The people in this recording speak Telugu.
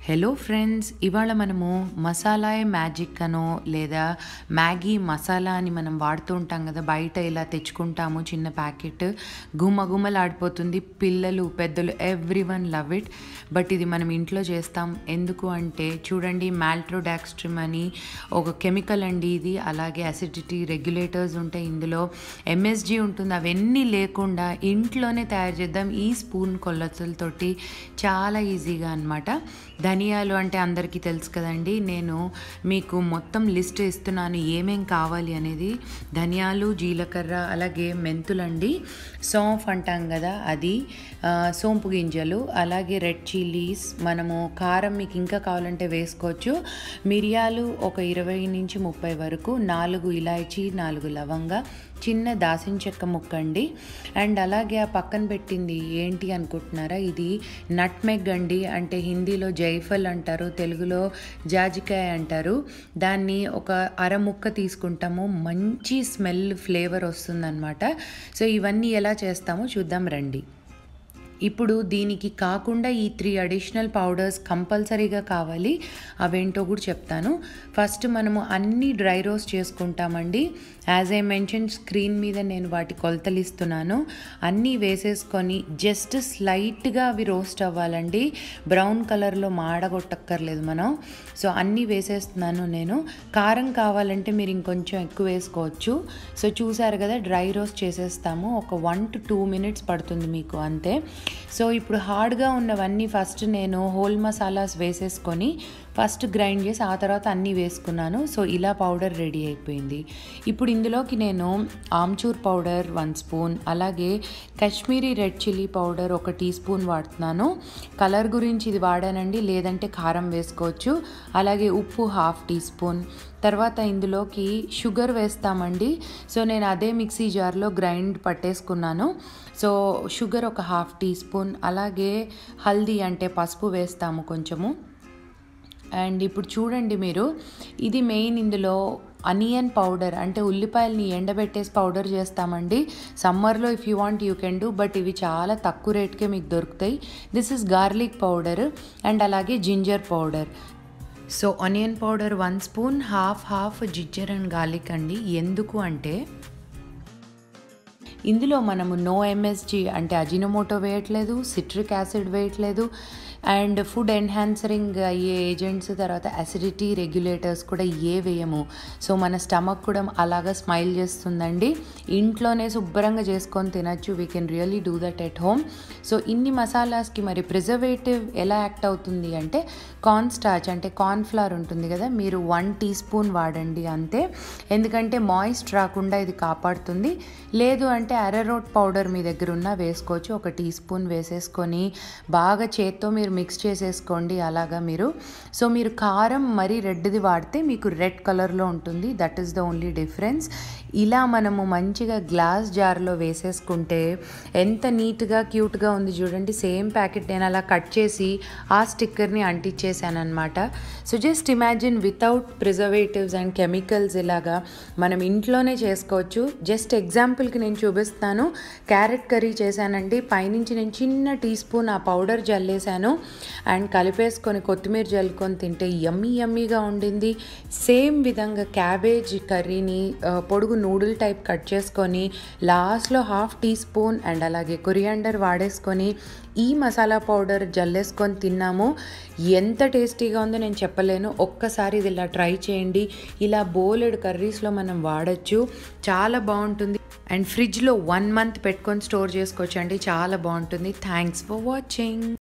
హలో ఫ్రెండ్స్ ఇవాళ మనము మసాలా మ్యాజిక్ అనో లేదా మ్యాగీ మసాలా అని మనం వాడుతూ ఉంటాం కదా బయట ఇలా తెచ్చుకుంటాము చిన్న ప్యాకెట్ గుమ్మ గుమ్మలాడిపోతుంది పిల్లలు పెద్దలు everyone love it but ఇది మనం ఇంట్లో చేస్తాం ఎందుకు అంటే చూడండి మాల్ట్రోడాక్స్ట్రిమ్ అని ఒక కెమికల్ అండి ఇది అలాగే అసిడిటీ రెగ్యులేటర్స్ ఉంటాయి ఇందులో ఎంఎస్జీ ఉంటుంది అవన్నీ లేకుండా ఇంట్లోనే తయారు చేద్దాం ఈ స్పూన్ కొలతలతోటి చాలా ఈజీగా అనమాట ధనియాలు అంటే అందరికీ తెలుసు కదండి నేను మీకు మొత్తం లిస్ట్ ఇస్తున్నాను ఏమేం కావాలి అనేది ధనియాలు జీలకర్ర అలాగే మెంతులండి సోంఫ్ అంటాం కదా అది ఆ, సోంపు గింజలు అలాగే రెడ్ చిల్లీస్ మనము కారం మీకు ఇంకా కావాలంటే వేసుకోవచ్చు మిరియాలు ఒక ఇరవై నుంచి ముప్పై వరకు నాలుగు ఇలాచీ నాలుగు లవంగా చిన్న దాసిన చెక్క ముక్క అండి అండ్ అలాగే ఆ పక్కన పెట్టింది ఏంటి అనుకుంటున్నారా ఇది నట్మెగ్ అండి అంటే హిందీలో జైఫల్ అంటారు తెలుగులో జాజికాయ అంటారు దాన్ని ఒక అర ముక్క తీసుకుంటాము మంచి స్మెల్ ఫ్లేవర్ వస్తుందన్నమాట సో ఇవన్నీ ఎలా చేస్తామో చూద్దాం రండి ఇప్పుడు దీనికి కాకుండా ఈ త్రీ అడిషనల్ పౌడర్స్ కంపల్సరీగా కావాలి అవేంటో కూడా చెప్తాను ఫస్ట్ మనము అన్ని డ్రై రోస్ట్ చేసుకుంటామండి యాజ్ ఐ మెన్షన్ స్క్రీన్ మీద నేను వాటి కొలతలు ఇస్తున్నాను అన్నీ వేసేసుకొని జస్ట్ స్లైట్గా అవి రోస్ట్ అవ్వాలండి బ్రౌన్ కలర్లో మాడగొట్టక్కర్లేదు మనం సో అన్నీ వేసేస్తున్నాను నేను కారం కావాలంటే మీరు ఇంకొంచెం ఎక్కువ వేసుకోవచ్చు సో చూసారు కదా డ్రై రోస్ట్ చేసేస్తాము ఒక వన్ టు టూ మినిట్స్ పడుతుంది మీకు అంతే సో ఇప్పుడు హార్డ్గా ఉన్నవన్నీ ఫస్ట్ నేను హోల్ మసాలాస్ వేసేసుకొని ఫస్ట్ గ్రైండ్ చేసి ఆ తర్వాత అన్నీ వేసుకున్నాను సో ఇలా పౌడర్ రెడీ అయిపోయింది ఇప్పుడు ఇందులోకి నేను ఆమ్చూర్ పౌడర్ వన్ స్పూన్ అలాగే కాశ్మీరీ రెడ్ చిల్లీ పౌడర్ ఒక టీ స్పూన్ వాడుతున్నాను కలర్ గురించి ఇది వాడానండి లేదంటే కారం వేసుకోవచ్చు అలాగే ఉప్పు హాఫ్ టీ స్పూన్ తర్వాత ఇందులోకి షుగర్ వేస్తామండి సో నేను అదే మిక్సీ జార్లో గ్రైండ్ పట్టేసుకున్నాను సో షుగర్ ఒక హాఫ్ టీ స్పూన్ అలాగే హల్దీ అంటే పసుపు వేస్తాము కొంచెము అండ్ ఇప్పుడు చూడండి మీరు ఇది మెయిన్ ఇందులో అనియన్ పౌడర్ అంటే ఉల్లిపాయలని ఎండబెట్టేసి పౌడర్ చేస్తామండి సమ్మర్లో if you want you can do but ఇవి చాలా తక్కువ రేట్కే మీకు దొరుకుతాయి this is garlic powder and అలాగే ginger powder so onion powder one spoon half half ginger and garlic అండి ఎందుకు అంటే ఇందులో మనము నో ఎంఎస్జీ అంటే అజినోమోటో వేయట్లేదు సిట్రిక్ యాసిడ్ వేయట్లేదు అండ్ ఫుడ్ ఎన్హాన్సరింగ్ అయ్యే ఏజెంట్స్ తర్వాత అసిడిటీ రెగ్యులేటర్స్ కూడా ఏ వేయము సో మన స్టమక్ కూడా అలాగా స్మైల్ చేస్తుందండి ఇంట్లోనే శుభ్రంగా చేసుకొని తినచ్చు we can really do that at home so ఇన్ని మసాలాస్కి మరి ప్రిజర్వేటివ్ ఎలా యాక్ట్ అవుతుంది అంటే కార్న్ స్టార్చ్ అంటే కార్న్ ఫ్లవర్ ఉంటుంది కదా మీరు వన్ టీ స్పూన్ వాడండి అంతే ఎందుకంటే మాయిస్ట్ రాకుండా ఇది కాపాడుతుంది లేదు అంటే అరరోట్ పౌడర్ మీ దగ్గర ఉన్న వేసుకోవచ్చు ఒక టీ స్పూన్ వేసేసుకొని బాగా చేత్తో మీరు మిక్స్ చేసేసుకోండి అలాగా మీరు సో మీరు కారం మరీ రెడ్ది వాడితే మీకు రెడ్ కలర్లో ఉంటుంది that is the only difference ఇలా మనము మంచిగా గ్లాస్ జార్లో వేసేసుకుంటే ఎంత నీట్గా క్యూట్గా ఉంది చూడండి సేమ్ ప్యాకెట్ నేను అలా కట్ చేసి ఆ స్టిక్కర్ని అంటించేసాను అనమాట so just imagine without preservatives and chemicals ఇలాగా మనం ఇంట్లోనే చేసుకోవచ్చు జస్ట్ ఎగ్జాంపుల్కి నేను చూపిస్తాను క్యారెట్ కర్రీ చేశానండి పైనుంచి నేను చిన్న టీ స్పూన్ ఆ పౌడర్ జల్లేసాను అండ్ కలిపేసుకొని కొత్తిమీర జల్లుకొని తింటే యమ్మీ యమ్మీగా ఉండింది సేమ్ విధంగా క్యాబేజ్ కర్రీని ఆ, పొడుగు నూడిల్ టైప్ కట్ చేసుకొని లాస్ట్లో హాఫ్ టీ స్పూన్ అండ్ అలాగే కొరియాండర్ వాడేసుకొని ఈ మసాలా పౌడర్ జల్లేసుకొని తిన్నాము ఎంత టేస్టీగా ఉందో నేను చెప్పలేను ఒక్కసారి ఇది ఇలా ట్రై చేయండి ఇలా బోలెడు కర్రీస్లో మనం వాడచ్చు చాలా బాగుంటుంది అండ్ ఫ్రిడ్జ్లో వన్ మంత్ పెట్టుకొని స్టోర్ చేసుకోవచ్చు అండి చాలా బాగుంటుంది థ్యాంక్స్ ఫర్ వాచింగ్